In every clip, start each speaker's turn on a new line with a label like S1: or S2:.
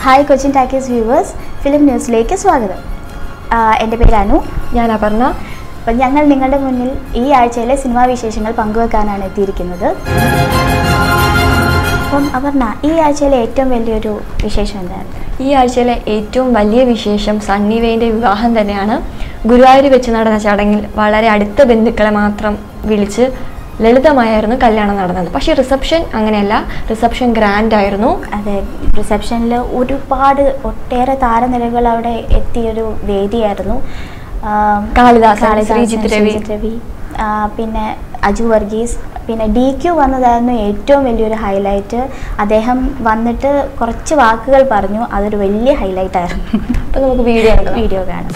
S1: Hi Cochin talkies viewers film ന്യൂസിലേക്ക് സ്വാഗതം ആ, എൻ്റെ പേര് അനു
S2: ഞാൻ അപർണ
S1: അപ്പം ഞങ്ങൾ നിങ്ങളുടെ മുന്നിൽ ഈ ആഴ്ചയിലെ സിനിമാ വിശേഷങ്ങൾ പങ്കുവെക്കാനാണ് എത്തിയിരിക്കുന്നത് അപ്പം അപർണ ഈ ആഴ്ചയിലെ ഏറ്റവും വലിയൊരു വിശേഷം എന്താണ്
S2: ഈ ആഴ്ചയിലെ ഏറ്റവും വലിയ വിശേഷം സണ്ണി വെയിൻ്റെ വിവാഹം തന്നെയാണ് ഗുരുവായൂർ വെച്ച് നടന്ന ചടങ്ങിൽ വളരെ അടുത്ത ബന്ധുക്കളെ മാത്രം വിളിച്ച് ലളിതമായിരുന്നു കല്യാണം നടന്നത് പക്ഷേ റിസപ്ഷൻ അങ്ങനെയല്ല റിസപ്ഷൻ ഗ്രാൻഡ് ആയിരുന്നു
S1: അതെ റിസപ്ഷനിൽ ഒരുപാട് ഒട്ടേറെ താരനിരകൾ അവിടെ എത്തിയൊരു വേദിയായിരുന്നു ആ,
S2: കാളിദാസൻ, ശ്രീജിത്ത് രവി.
S1: ശ്രീജിത്ത് രവി ആ, പിന്നെ അജു വർഗീസ് പിന്നെ ഡി ക്യു വന്നതായിരുന്നു ഏറ്റവും വലിയൊരു ഹൈലൈറ്റ് അദ്ദേഹം വന്നിട്ട് കുറച്ച് വാക്കുകൾ പറഞ്ഞു അതൊരു വലിയ ഹൈലൈറ്റ് ആയിരുന്നു
S2: അപ്പം നമുക്ക് വീഡിയോ എടുക്കാം
S1: വീഡിയോ കാണാം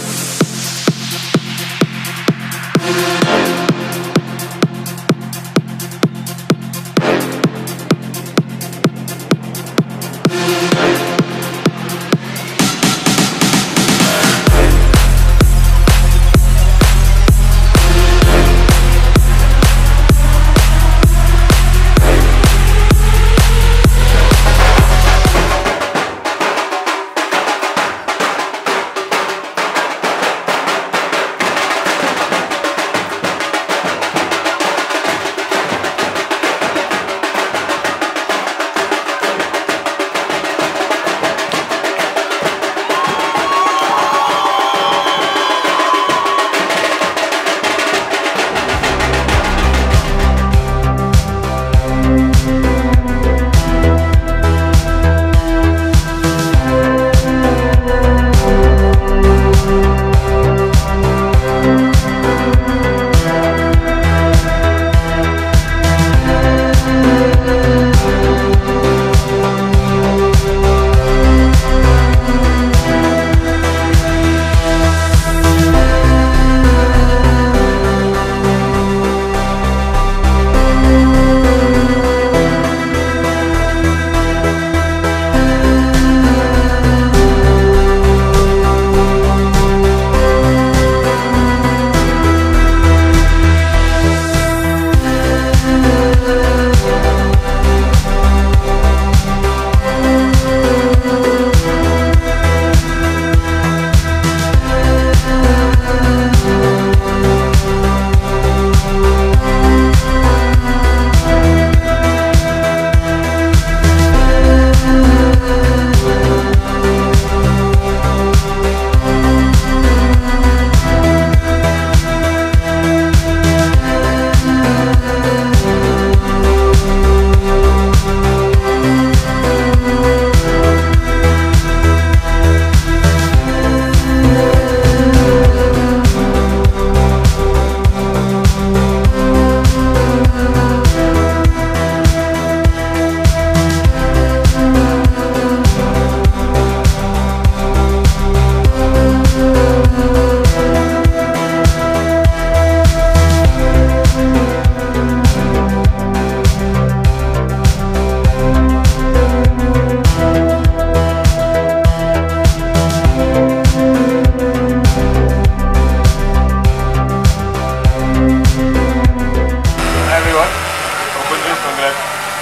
S3: Hi everyone. Open this congrats.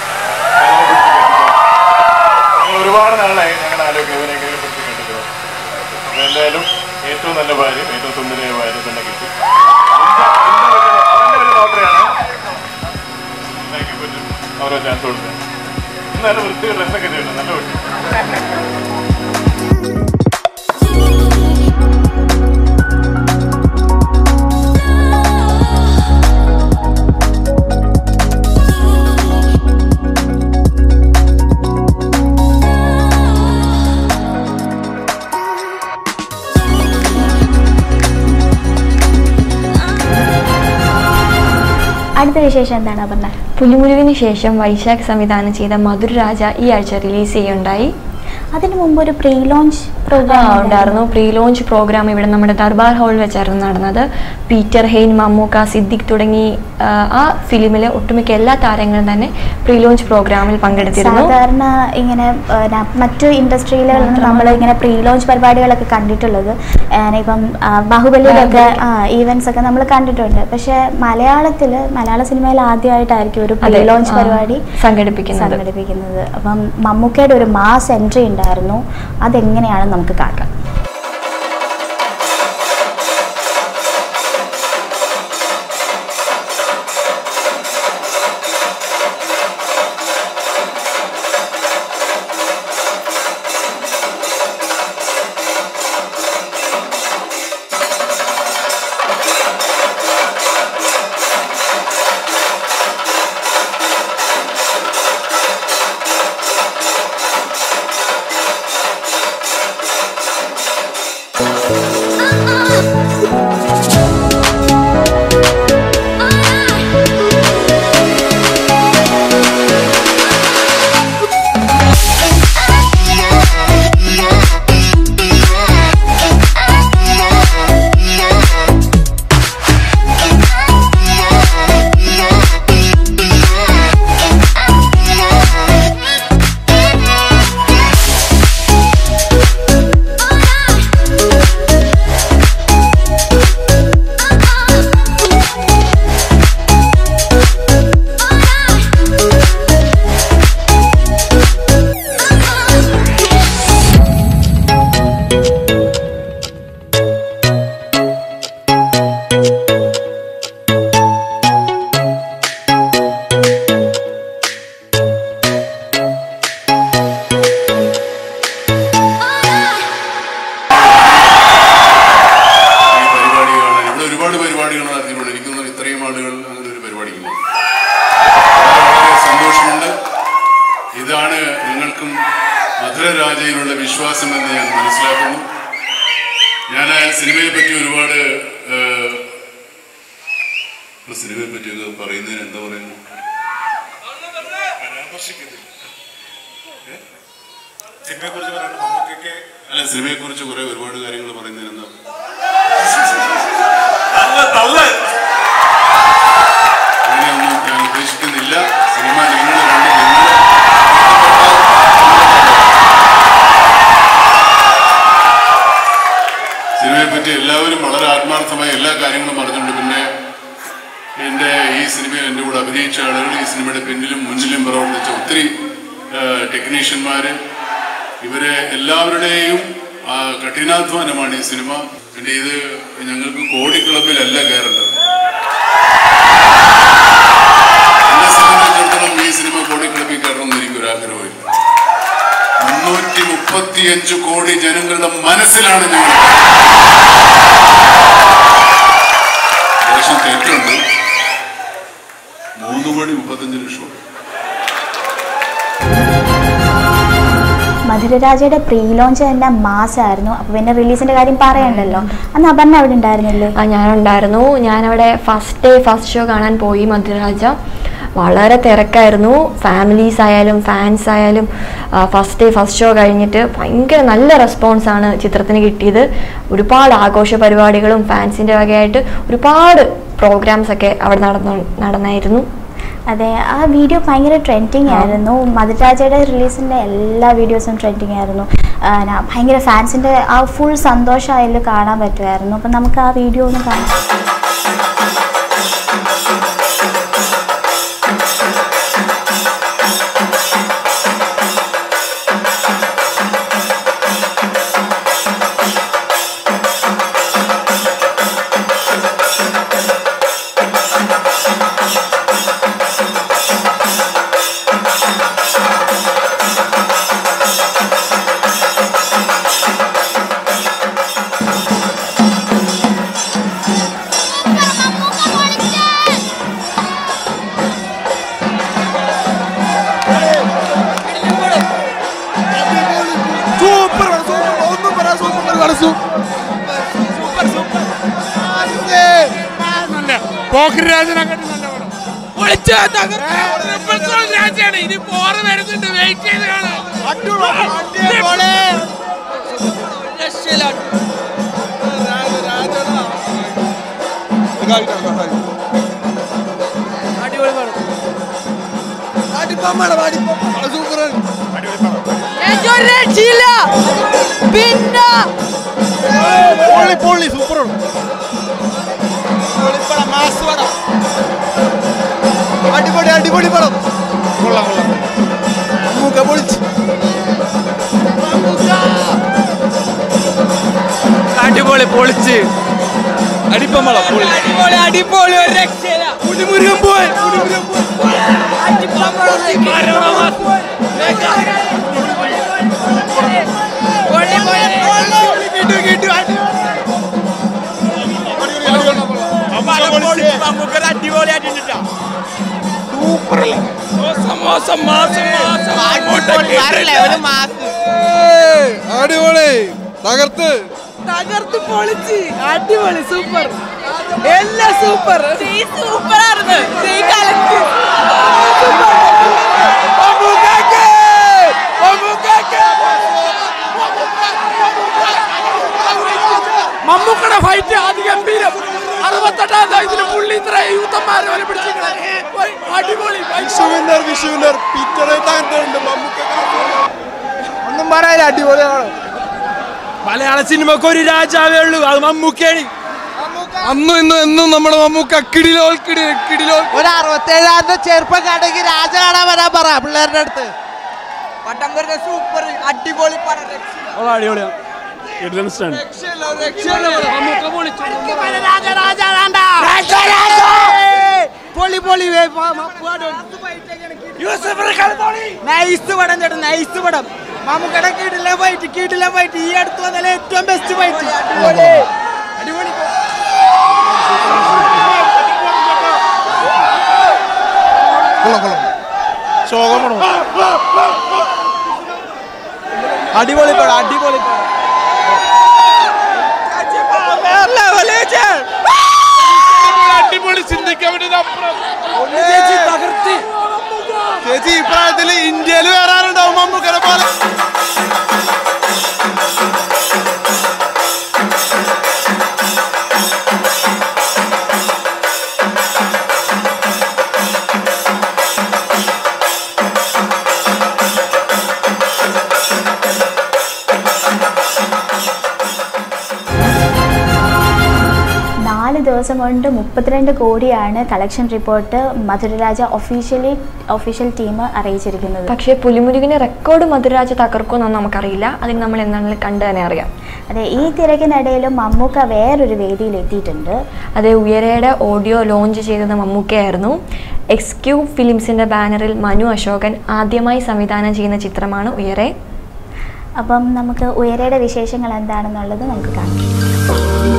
S3: ഞങ്ങൾ ഒരുപാട് നാളായി ഞങ്ങൾ ആലോചിക്കും ഇവനെങ്കിലും പിടിച്ച് കേട്ടിട്ട് അപ്പൊ എന്തായാലും ഏറ്റവും നല്ല ഭാര്യ ഏറ്റവും സുന്ദരിയായ ഭാര്യ തന്നെ കിട്ടി അവന്റെ ഒരു ലോട്ടറിയാണ് ഓരോ ചാൻസ് കൊടുത്തത് നല്ല വൃത്തി ഡ്രസ്സൊക്കെ ചെയ്യണം നല്ല കുട്ടി
S1: അടുത്ത വിശേഷം എന്താണ് അപർണ
S2: പുലിമുരുവിന് ശേഷം വൈശാഖ് സംവിധാനം ചെയ്ത മധുരരാജ ഈ ആഴ്ച റിലീസ് ചെയ്യുകയുണ്ടായി
S1: അതിനു മുമ്പ് ഒരു പ്രീ ലോഞ്ച്
S2: ആ,
S1: പ്രോഗ്രാം
S2: ഉണ്ടായിരുന്നു പ്രീ ലോഞ്ച് പ്രോഗ്രാം ഇവിടെ നമ്മുടെ ദർബാർ ഹാളിൽ വെച്ചായിരുന്നു നടന്നത് പീറ്റർ ഹെയ്ൻ മമ്മൂക്ക സിദ്ദിഖ് തുടങ്ങി ആ, ആ ഫിലിമിലെ ഒട്ടുമിക്ക എല്ലാ താരങ്ങളും തന്നെ പ്രീ ലോഞ്ച് പ്രോഗ്രാമിൽ പങ്കെടുത്തിരുന്നു
S1: സാധാരണ ഇങ്ങനെ ആ, ന- മറ്റു ഇൻഡസ്ട്രിയിലുള്ള നമ്മൾ ഇങ്ങനെ പ്രീ ലോഞ്ച് പരിപാടികളൊക്കെ കണ്ടിട്ടുള്ളത് ആ, ഇപ്പം ആ, ബാഹുബലിയിലൊക്കെ ഈവൻസ് ഒക്കെ നമ്മൾ കണ്ടിട്ടുണ്ട് പക്ഷെ മലയാളത്തിൽ മലയാള സിനിമയിൽ ആദ്യമായിട്ടായിരിക്കും ഒരു പ്രീ
S2: അതെ,
S1: ലോഞ്ച്
S2: ആ,
S1: പരിപാടി
S2: സംഘടിപ്പിക്കുന്നത്
S1: സംഘടിപ്പിക്കുന്നത് അപ്പം മമ്മൂക്കയുടെ ഒരു മാസ് എൻട്രി എൻട്രി ഉണ്ടായിരുന്നു അതെങ്ങനെയാണെന്ന് നമുക്ക് കാണാം
S4: ഈ പരിപാടി കാണാൻ ഇവിടെ ഒരുപാട് പരിപാടികൾ നടത്തിയിട്ടുണ്ട് എനിക്ക് തോന്നുന്നു ഇത്രയും ആളുകൾ അങ്ങനെ ഒരു പരിപാടിയില്ല വളരെ വളരെ സന്തോഷമുണ്ട് ഇതാണ് നിങ്ങൾക്കും മധുരരാജയിലുള്ള വിശ്വാസം എന്ന് ഞാൻ മനസ്സിലാക്കുന്നു ഞാൻ ആ സിനിമയെ പറ്റി ഒരുപാട് ഏഹ്, ഇപ്പൊ സിനിമയെ പറ്റിയൊക്കെ പറയുന്നതിന് എന്താ പറയുന്നു അല്ല സിനിമയെ കുറിച്ച് കുറെ ഒരുപാട് കാര്യങ്ങൾ പറയുന്നതിന് എന്താ അങ്ങനെയൊന്നും ഞാൻ ഉദ്ദേശിക്കുന്നില്ല സിനിമ നിങ്ങൾ കണ്ട് നിങ്ങൾ സിനിമയെ പറ്റി എല്ലാവരും വളരെ ആത്മാർത്ഥമായി എല്ലാ കാര്യങ്ങളും പറഞ്ഞിട്ടുണ്ട് പിന്നെ എൻ്റെ ഈ സിനിമയിൽ എൻ്റെ കൂടെ അഭിനയിച്ച ആളുകൾ ഈ സിനിമയുടെ പിന്നിലും മുന്നിലും പ്രവർത്തിച്ച ഒത്തിരി ടെക്നീഷ്യന്മാര് ഇവരെ എല്ലാവരുടെയും ആ, കഠിനാധ്വാനമാണ് ഈ സിനിമ പിന്നെ ഇത് ഞങ്ങൾക്ക് കോടി ക്ലബിലല്ല കയറേണ്ടത് എന്നെ സംബന്ധിച്ചിടത്തോളം ഈ സിനിമ കോടി ക്ലബിൽ കയറണമെന്ന് എനിക്കൊരു ആഗ്രഹമില്ല മുന്നൂറ്റി മുപ്പത്തിയഞ്ച് കോടി ജനങ്ങളുടെ മനസ്സിലാണ് ഞങ്ങൾ ലേശം തെറ്റുണ്ട് മൂന്ന് കോടി മുപ്പത്തഞ്ച് ലക്ഷം
S1: മധുരരാജയുടെ പ്രീ ലോഞ്ച് തന്നെ മാസമായിരുന്നു അപ്പോൾ പിന്നെ റിലീസിന്റെ കാര്യം പറയണ്ടല്ലോ അന്ന് അപർണ അവിടെ ഉണ്ടായിരുന്നില്ലേ
S2: ആ ഞാനുണ്ടായിരുന്നു ഞാനവിടെ ഫസ്റ്റ് ഡേ ഫസ്റ്റ് ഷോ കാണാൻ പോയി മധുരരാജ വളരെ തിരക്കായിരുന്നു ഫാമിലീസ് ആയാലും ഫാൻസ് ആയാലും ഫസ്റ്റ് ഡേ ഫസ്റ്റ് ഷോ കഴിഞ്ഞിട്ട് ഭയങ്കര നല്ല റെസ്പോൺസാണ് ചിത്രത്തിന് കിട്ടിയത് ഒരുപാട് ആഘോഷ പരിപാടികളും ഫാൻസിൻ്റെ വകയായിട്ട് ഒരുപാട് പ്രോഗ്രാംസ് ഒക്കെ അവിടെ നടന്നു നടന്നായിരുന്നു
S1: അതെ ആ വീഡിയോ ഭയങ്കര ട്രെൻഡിങ് ആയിരുന്നു മധുരാജയുടെ റിലീസിന്റെ എല്ലാ വീഡിയോസും ട്രെൻഡിങ് ആയിരുന്നു ആ, ന- ഭയങ്കര ഫാൻസിന്റെ ആ ഫുൾ സന്തോഷം അതിൽ കാണാൻ പറ്റുമായിരുന്നു അപ്പം നമുക്ക് ആ വീഡിയോ ഒന്ന് കാണാം
S5: സൂപ്പർ സൂപ്പർ ഒന്നും പറയാൻ സൂപ്പർ കളിച്ചു സൂപ്പർ സൂപ്പർ
S6: പോക്കിരാജനെക്കാട്ടി നല്ല പടം രാജയാണ് ഇനി പോറ് വരുന്നുണ്ട് വെയിറ്റ് ചെയ്ത് കാണാം
S5: അടിപൊളി പടം അടിപ്പമ്മയുടെ അടിപ്പമ്മ സൂപ്പറാണ്
S7: പിന്നെ
S5: പൊള്ളി പൊള്ളി സൂപ്പറാണ് പൊളിപ്പടം മാസ് പടം അടിപൊളി അടിപൊളി പടം കൊള്ളാം കൊള്ളാം മൂക്ക പൊളിച്ച്
S6: അടിപൊളി പൊളിച്ച് അടിപ്പമ്മള അടിപൊളി അടിപൊളി ഒരു രക്ഷയില്ല പുലിമുരുകൻ പോയി അടിപൊളിയായിട്ടുണ്ട് സൂപ്പറല്ലേ മാസം മാസം മാസം
S5: അടിപൊളി തകർത്ത്
S7: തകർത്ത് പൊളിച്ച് അടിപൊളി സൂപ്പർ എല്ലാം സൂപ്പർ സൂപ്പർ ആയിരുന്നു കലക്ക്
S6: മമ്മൂക്കയുടെ ഫൈറ്റ് അതിഗംഭീരം അറുപത്തെട്ടാം വയസ്സിൽ പുള്ളി ഇത്ര യൂത്തന്മാരെ വരെ പിടിച്ചിരിക്കണേ. ഓയ്, അടിപൊളി
S5: വിഷുവിന്നർ വിഷുവിന്നർ പിറ്ററെ തകർത്തുണ്ട് മമ്മൂക്ക
S6: ഒന്നും പറയാൻ അടിപൊളിയാണ് മലയാള സിനിമക്ക് ഒരു രാജാവേ ഉള്ളൂ അത് മമ്മൂക്കാണ് അന്നും ഇന്നും എന്നും നമ്മുടെ മമ്മൂക്ക കിടിലോൾ കിടി കിടിലോൾ
S7: ഒരു അറുപത്തേഴാമത്തെ ചെറുപ്പക്കാരേക്ക് രാജ കാണാൻ വരാൻ പറ പിള്ളേരുടെ അടുത്ത് പട്ടം വരുന്ന സൂപ്പർ അടിപൊളി പടം രക്ഷയില്ല.
S3: അടിപൊളിയാണ്
S7: രക്ഷയില്ല, ഒരു രക്ഷയില്ല. പൊളി പൊളി വേ, പ- മ- പാടും. നൈസ് പടം ചേട്ടാ നൈസ് പടം മമ്മൂക്കട കീട്ടില്ല ഫൈറ്റ് കീട്ടില്ല ഫൈറ്റ് ഈ അടുത്ത് വന്നാലേ ഏറ്റവും ബെസ്റ്റ് ഫൈറ്റ് അടിപൊളി അടിപൊളി അടിപൊളി പടം അടിപൊളി പടം
S6: അടിപൊളി ചിന്തിക്കാൻ വേണ്ടി തകർത്തി
S5: ചേച്ചി ഈ പ്രായത്തിൽ ഇന്ത്യയിൽ വേറെ ആരുണ്ടാവും മമ്മൂക്കനെ പോലെ
S1: നാല് ദിവസം കൊണ്ട് മുപ്പത്തിരണ്ട് കോടിയാണ് collection report Madhuraraja officially official team അറിയിച്ചിരിക്കുന്നത്
S2: പക്ഷേ പുലിമുരുകിന് റെക്കോർഡ് മധുരരാജ തകർക്കുമെന്നൊന്നും നമുക്കറിയില്ല അതിന് നമ്മൾ എന്താണെങ്കിലും കണ്ടു തന്നെ അറിയാം
S1: അതെ ഈ തിരക്കിനിടയിലും മമ്മൂക്ക വേറൊരു വേദിയിൽ എത്തിയിട്ടുണ്ട്
S2: അത് ഉയരയുടെ ഓഡിയോ ലോഞ്ച് ചെയ്തത് മമ്മൂക്കയായിരുന്നു എക്സ്ക്യൂ ഫിലിംസിൻ്റെ ബാനറിൽ മനു അശോകൻ ആദ്യമായി സംവിധാനം ചെയ്യുന്ന ചിത്രമാണ് ഉയരെ
S1: അപ്പം നമുക്ക് ഉയരയുടെ വിശേഷങ്ങൾ എന്താണെന്നുള്ളത് നമുക്ക് കാണാം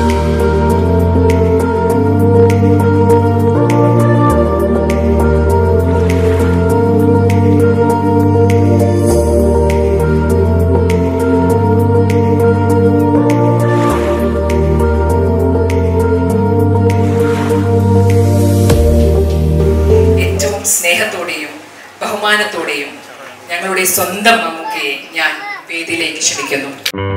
S8: ഏറ്റവും സ്നേഹത്തോടെയും ബഹുമാനത്തോടെയും ഞങ്ങളുടെ സ്വന്തം മമ്മൂക്കയെ ഞാൻ വേദിയിലേക്ക് ക്ഷണിക്കുന്നു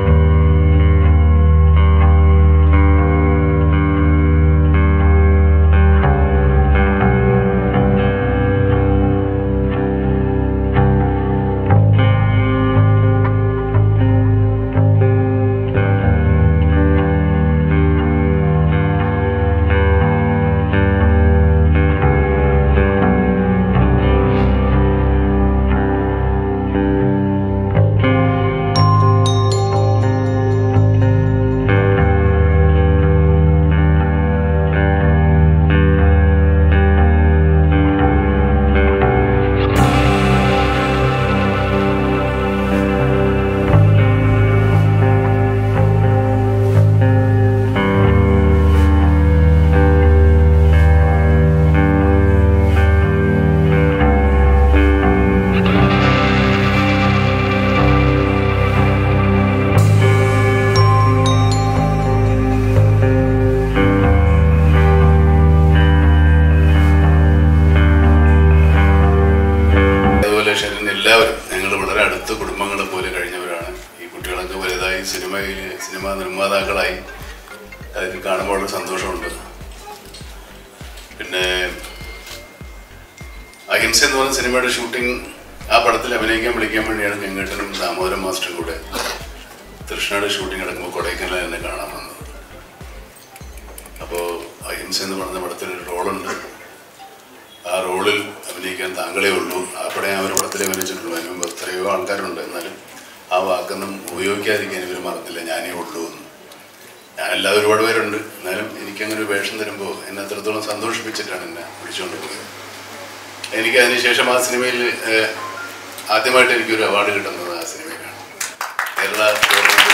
S4: അതുപോലെ ഷെറിൻ എല്ലാവരും ഞങ്ങൾ വളരെ അടുത്ത കുടുംബങ്ങളെ പോലെ കഴിഞ്ഞവരാണ് ഈ കുട്ടികളൊക്കെ വലുതായി സിനിമയിൽ സിനിമാ നിർമ്മാതാക്കളായി അതിന് കാണുമ്പോൾ വളരെ സന്തോഷമുണ്ട് പിന്നെ അഹിംസ എന്ന് പറയുന്ന സിനിമയുടെ ഷൂട്ടിംഗ് ആ പടത്തിൽ അഭിനയിക്കാൻ വിളിക്കാൻ വേണ്ടിയാണ് ഗംഗേട്ടനും ദാമോദരൻ മാസ്റ്ററും കൂടെ തൃഷ്ണയുടെ ഷൂട്ടിംഗ് നടക്കുമ്പോൾ കൊടൈക്കനാൽ എന്നെ കാണാൻ വന്നത് അപ്പോൾ അഹിംസ എന്ന് പറയുന്ന പടത്തിൽ ഒരു റോളുണ്ട് ആ റോളിൽ അഭിനയിക്കാൻ താങ്കളേ ഉള്ളൂ ആ പടം ഞാൻ ഒരു പടത്തിൽ അഭിനയിച്ചിട്ടുള്ളൂ അതിന് മുമ്പ് എത്രയോ ആൾക്കാരുണ്ട് എന്നാലും ആ വാക്കൊന്നും ഉപയോഗിക്കാതിരിക്കാൻ ഇവർ മറന്നില്ല ഞാനേ ഉള്ളൂ എന്ന് അല്ലാതെ ഒരുപാട് പേരുണ്ട് എന്നാലും എനിക്കങ്ങനെ ഒരു വേഷം തരുമ്പോൾ എന്നെ അത്രത്തോളം സന്തോഷിപ്പിച്ചിട്ടാണ് എന്നെ വിളിച്ചുകൊണ്ട് പോയത് എനിക്ക് അതിനുശേഷം ആ സിനിമയിൽ ഏഹ്, ആദ്യമായിട്ട് എനിക്കൊരു അവാർഡ് കിട്ടുന്നത് ആ സിനിമയിലാണ് കേരള ഗവൺമെൻറ്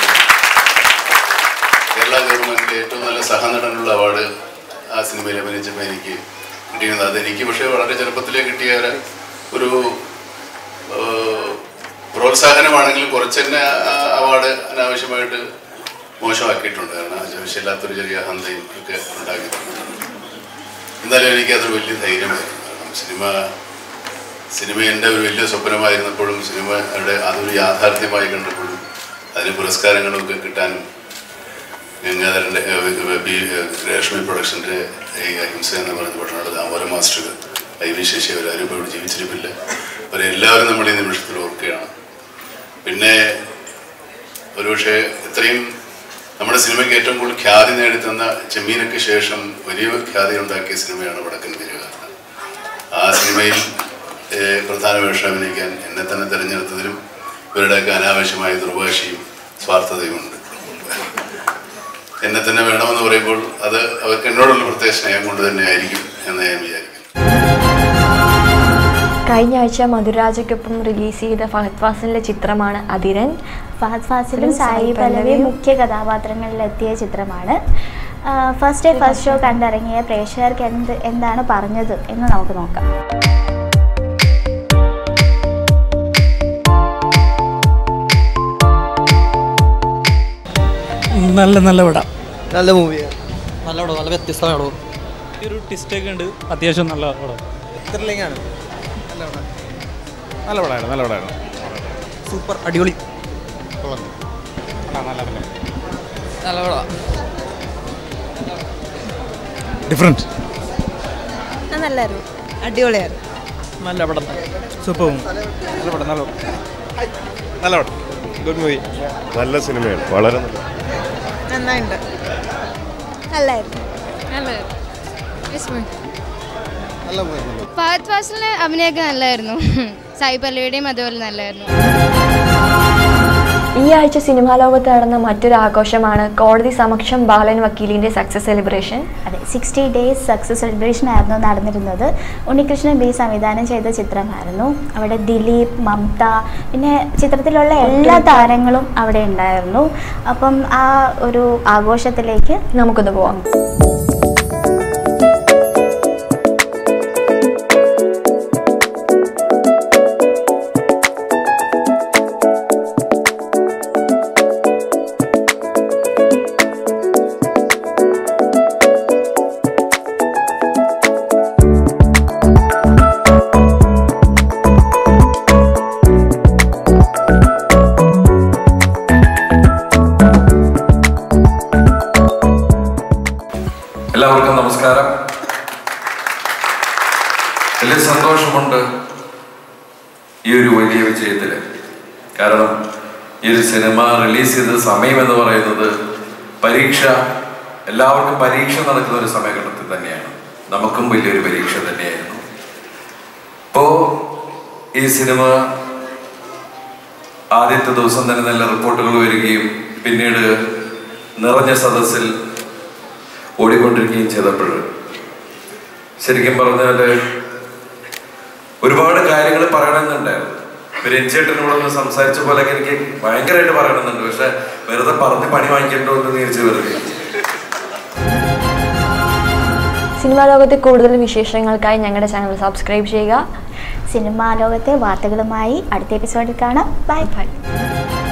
S4: കേരള ഗവൺമെൻറ്റിൻ്റെ ഏറ്റവും നല്ല സഹനടനുള്ള അവാർഡ് ആ സിനിമയിൽ അഭിനയിച്ചപ്പോൾ എനിക്ക് കിട്ടിയത് അതെനിക്ക് പക്ഷേ വളരെ ചെറുപ്പത്തിലേ കിട്ടിയ ഒരു- ഒരു ഏഹ്, പ്രോത്സാഹനമാണെങ്കിലും കുറച്ചെന്നെ ആ അവാർഡ് അനാവശ്യമായിട്ട് മോശമാക്കിയിട്ടുണ്ട് കാരണം ആവശ്യമില്ലാത്തൊരു ചെറിയ ഹന്തയും ഒക്കെ ഉണ്ടാക്കിയിട്ടുണ്ട് എന്നാലും എനിക്ക് അതൊരു വലിയ ധൈര്യമായിരുന്നു കാരണം സിനിമ സിനിമ എൻ്റെ ഒരു വലിയ സ്വപ്നമായിരുന്നപ്പോഴും സിനിമയുടെ അതൊരു യാഥാർത്ഥ്യമായി കണ്ടപ്പോഴും അതിന് പുരസ്കാരങ്ങളും ഒക്കെ കിട്ടാനും ഗംഗാധരൻ്റെ ഏഹ്, ബി ഏഹ്, രേഷ്മി പ്രൊഡക്ഷൻ്റെ ഈ അഹിംസ എന്ന് പറയുന്ന പട്ടണയുടെ ദാമോര മാസ്റ്റർ ഐ വി ശശി അവരാരും ഇപ്പോൾ ഇവിടെ ജീവിച്ചിരിപ്പില്ല അവരെ എല്ലാവരും നമ്മൾ ഈ നിമിഷത്തിൽ ഓർക്കുകയാണ് പിന്നെ ഒരുപക്ഷെ ഇത്രയും നമ്മുടെ സിനിമയ്ക്ക് ഏറ്റവും കൂടുതൽ ഖ്യാതി നേടിത്തന്ന ചെമ്മീനൊക്കെ ശേഷം വലിയ ഖ്യാതി ഉണ്ടാക്കിയ സിനിമയാണ് വടക്കൻ തിരുകാരൻ ആ സിനിമയിൽ ഏഹ്, പ്രധാന വേഷം അഭിനയിക്കാൻ എന്നെ തന്നെ തിരഞ്ഞെടുത്തതിലും ഇവരുടെയൊക്കെ അനാവശ്യമായ ദുർഭാഷയും സ്വാർത്ഥതയുമുണ്ട് എന്നെ തന്നെ വേണമെന്ന് പറയുമ്പോൾ അത് അവർക്ക് എന്നോടുള്ള പ്രത്യേക സ്നേഹം കൊണ്ട് തന്നെ ആയിരിക്കും എന്ന് ഞാൻ വിചാരിക്കുന്നു
S2: കഴിഞ്ഞ ആഴ്ച മധുരാജയ്ക്കൊപ്പം റിലീസ് ചെയ്ത ഫഹദ് ഫാസിലിന്റെ ചിത്രമാണ് അതിരൻ
S1: ഫഹദ് ഫാസിലും
S2: സായി
S1: സായി പല്ലവിയും
S2: പല്ലവിയും
S1: മുഖ്യ കഥാപാത്രങ്ങളിലെത്തിയ ചിത്രമാണ് ഫസ്റ്റ് ഡേ ഫസ്റ്റ് ഷോ കണ്ടിറങ്ങിയ പ്രേക്ഷകർക്ക് എന്ത് എന്താണ് പറഞ്ഞത് എന്ന് നമുക്ക് നോക്കാം
S9: നല്ല നല്ല പടം
S5: നല്ല മൂവിയാണ്
S9: നല്ല പടം നല്ല വ്യത്യസ്തമാണ് പടം ഒരു ടിസ്റ്റൊക്കെ ഉണ്ട് അത്യാവശ്യം നല്ല പടം
S5: ത്രില്ലിംഗ് ആണ്
S3: നല്ല പടമായിരുന്നു നല്ല പടമായിരുന്നു
S9: സൂപ്പർ അടിപൊളി
S5: നല്ല പടം
S9: ഡിഫറെൻറ്റ്
S10: നല്ലായിരുന്നു അടിപൊളിയായിരുന്നു
S9: നല്ല പടം സൂപ്പർ
S3: നല്ല പടം നല്ല നല്ല പടം ഗുഡ് മൂവി
S11: നല്ല സിനിമയാണ് വളരെ നല്ല
S10: നന്നായിട്ടുണ്ട് നല്ലായിരുന്നു
S5: നല്ല മൂവി
S10: ഫഹദ് ഫാസിലിന്റെ അഭിനയമൊക്കെ നല്ലായിരുന്നു സായി പല്ലവിയുടെയും അതുപോലെ നല്ലായിരുന്നു
S2: ഈ ആഴ്ച സിനിമാ ലോകത്ത് നടന്ന മറ്റൊരു ആഘോഷമാണ് കോടതി സമക്ഷം ബാലൻ വക്കീലിന്റെ സക്സസ് സെലിബ്രേഷൻ
S1: അതെ സിക്സ്റ്റി ഡേയ്സ് സക്സസ് സെലിബ്രേഷൻ ആയിരുന്നു നടന്നിരുന്നത് ഉണ്ണികൃഷ്ണൻ ബി സംവിധാനം ചെയ്ത ചിത്രമായിരുന്നു അവിടെ ദിലീപ് മമത പിന്നെ ചിത്രത്തിലുള്ള എല്ലാ താരങ്ങളും അവിടെ ഉണ്ടായിരുന്നു അപ്പം ആ ഒരു ആഘോഷത്തിലേക്ക്
S2: നമുക്കൊന്ന് പോവാം
S12: എല്ലാവർക്കും നമസ്കാരം വലിയ സന്തോഷമുണ്ട് ഈ ഒരു വലിയ വിജയത്തിൽ കാരണം ഈ ഒരു സിനിമ റിലീസ് ചെയ്ത സമയം എന്ന് പറയുന്നത് പരീക്ഷ എല്ലാവർക്കും പരീക്ഷ നടക്കുന്ന ഒരു സമയഘട്ടത്തിൽ തന്നെയാണ് നമുക്കും വലിയൊരു പരീക്ഷ തന്നെയായിരുന്നു ഇപ്പോ ഈ സിനിമ ആദ്യത്തെ ദിവസം തന്നെ നല്ല റിപ്പോർട്ടുകൾ വരികയും പിന്നീട് നിറഞ്ഞ സദസ്സിൽ ഓടിക്കൊണ്ടിരിക്കുകയും ചെയ്തപ്പോൾ ശരിക്കും പറഞ്ഞാൽ ഒരുപാട് കാര്യങ്ങൾ പറയണമെന്നുണ്ടായിരുന്നു ഇപ്പൊ രഞ്ജേട്ടനോട് ഒന്ന് സംസാരിച്ച പോലെയൊക്കെ എനിക്ക് ഭയങ്കരമായിട്ട് പറയണമെന്നുണ്ട് പക്ഷെ വെറുതെ പറഞ്ഞ് പണി വാങ്ങിക്കണ്ടോ എന്ന് നീരിച്ച് വെറുതെ
S2: സിനിമാ ലോകത്തെ കൂടുതൽ വിശേഷങ്ങൾക്കായി ഞങ്ങളുടെ ചാനൽ സബ്സ്ക്രൈബ് ചെയ്യുക
S1: സിനിമാ ലോകത്തെ വാർത്തകളുമായി അടുത്ത എപ്പിസോഡിൽ കാണാം ബൈ ബൈ